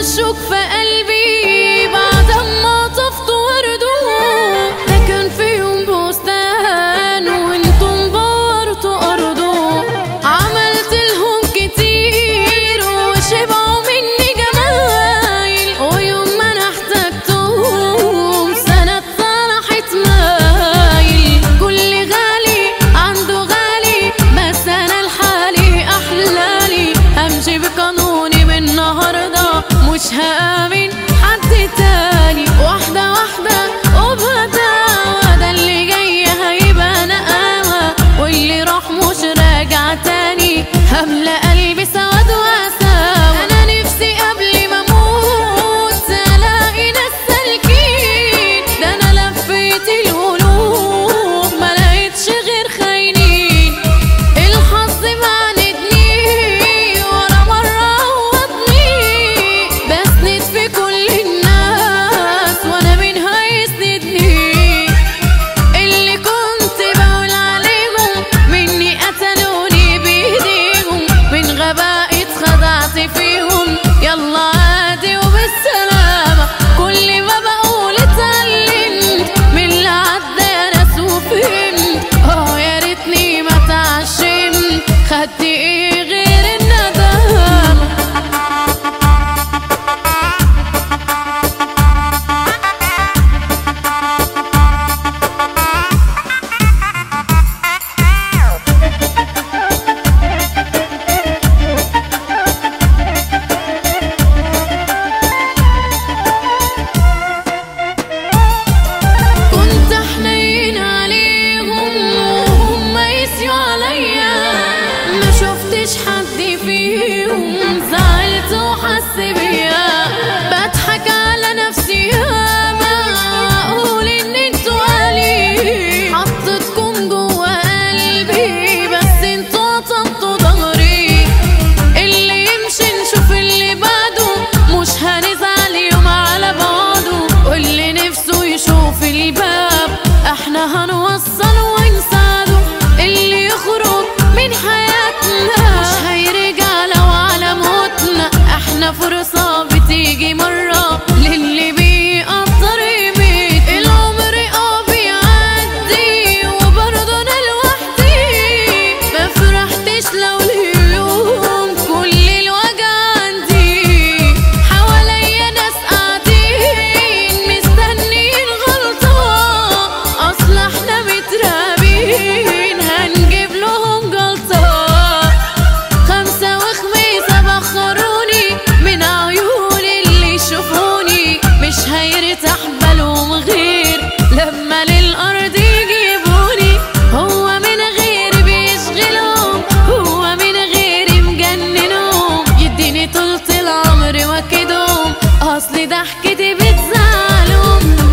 والشوك في قلبي بعد ما طفت ورده ده كان في يوم بستان وانتم بورتوا ارضه عملت لهم كتير وشبعوا مني جمايل ويوم ما انا احتجتهم سنة طرحت مايل كل غالي عنده غالي بس انا لحالي احلالي همشي بقانوني من النهارده مش هامن حد تاني واحدة واحدة وبهداوة ده اللي جاي هيبقى نقاوة واللي راح مش راجع تاني هملى قلبي سواد وساوة انا نفسي قبل ما اموت الاقي ناس سالكين ده انا لفيت القلوب ما لقيتش غير خاينين الحظ معاندني ولا مرة عوضني بسند في كل الناس وانا مين هيسندني اللي كنت بقول عليهم مني قتلوني بايديهم من غباء اتخدعت فيهم يلا عادي وبالسلامة كل ما بقول اتعلمت من اللي عدى ناس وفهمت اه يا ريتني ما اتعشمت خدت ايه غير الندامة كنت حنين عليهم وهم يسيوا عليا ما شفتش حد فيهم زعلت وحس بيا بضحك على نفسي ياما اقول ان انتوا قالي حطيتكم جوا قلبي بس انتوا قطمتوا ظهري اللي يمشي نشوف اللي بعده مش هنزعل يوم على بعضه واللي نفسه يشوف الباب احنا هنوصل ونساعده اللي يخرج من حياتنا مش هيرجع لو على موتنا احنا فرصة بتيجي مرة للي بيقدر قيمت العمر اه بيعدي وبرضه انا لوحدي ما فرحتش لو اليوم كل الوجع عندي حواليا ناس قاعدين مستنيين غلطة اصل احنا مترابين هنجيب لهم جلطة خمسة وخميسة بخروني من عيون اللي يشوفوني مش هيرتاح بالهم غير لما للأرض يجيبوني هو من غيري بيشغلهم هو من غيري مجننهم يديني طولة العمر واكدهم أصل ضحكتي بتزعلهم